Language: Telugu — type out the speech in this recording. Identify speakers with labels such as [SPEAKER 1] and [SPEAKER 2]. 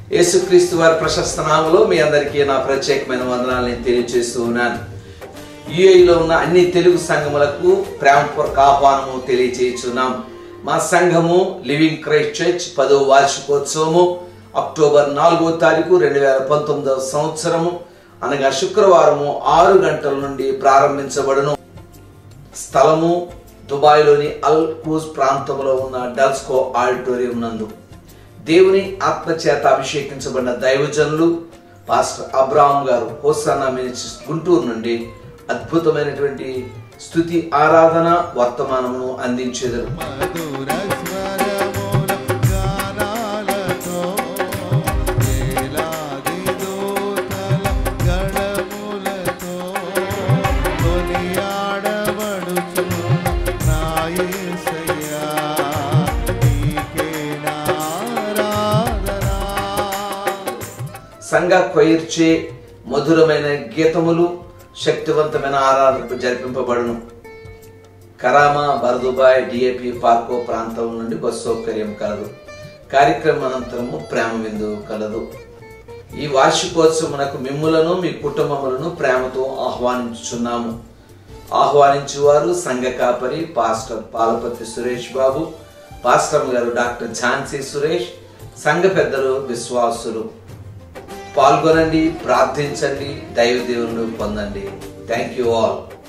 [SPEAKER 1] యేసుక్రీస్తు వారి ప్రశస్త నామలో మీ అందరికీ నా ప్రత్యేకమైన వందనాలని తెలియజేస్తూ ఉన్నాను యుఏలో ఉన్న అన్ని తెలుగు సంఘములకు ప్రేమపూర్వక ఆహ్వానము తెలియజేస్తున్నాం మా సంఘము లివింగ్ క్రైస్ట్ చర్చ్ పదో వార్షికోత్సవము అక్టోబర్ నాలుగో తారీఖు రెండు వేల పంతొమ్మిదవ సంవత్సరము అనగా శుక్రవారము ఆరు గంటల నుండి ప్రారంభించబడును స్థలము దుబాయ్లోని అల్ కూజ్ ప్రాంతంలో ఉన్న డల్స్కో ఆడిటోరియం నందు దేవుని ఆత్మచేత అభిషేకించబడిన దైవజనులు పాస్టర్ అబ్రాహం గారు హోసన్నా మినిస్ట్రీస్ గుంటూరు నుండి అద్భుతమైనటువంటి స్థుతి ఆరాధన వర్తమానమును అందించేదరు
[SPEAKER 2] మధుర స్వరముల గానాలతో వేలాది దూతల గణములతో కొనియాడబడుచున్న నా యేసయ్యా, నీకే నా ఆరాధన.
[SPEAKER 1] సంఘ కొయిర్చే మధురమైన గీతములు శక్తివంతమైన ఆరాధనకు జరిపింపబడును కరామా బర్దుబాయ్ డిఏపి పార్కో ప్రాంతం నుండి బస్సు సౌకర్యం కలదు కార్యక్రమం అనంతరము ప్రేమ విందు కలదు ఈ వార్షికోత్సవమునకు మిమ్ములను మీ కుటుంబములను ప్రేమతో ఆహ్వానించుచున్నాము ఆహ్వానించువారు సంఘ కాపరి pastor Palapati Suresh Babu pastor garu doctor Jhansi Suresh సంఘ పెద్దలు విశ్వాసులు పాల్గొనండి ప్రార్థించండి దైవ దేవుని పొందండి థ్యాంక్ యూ ఆల్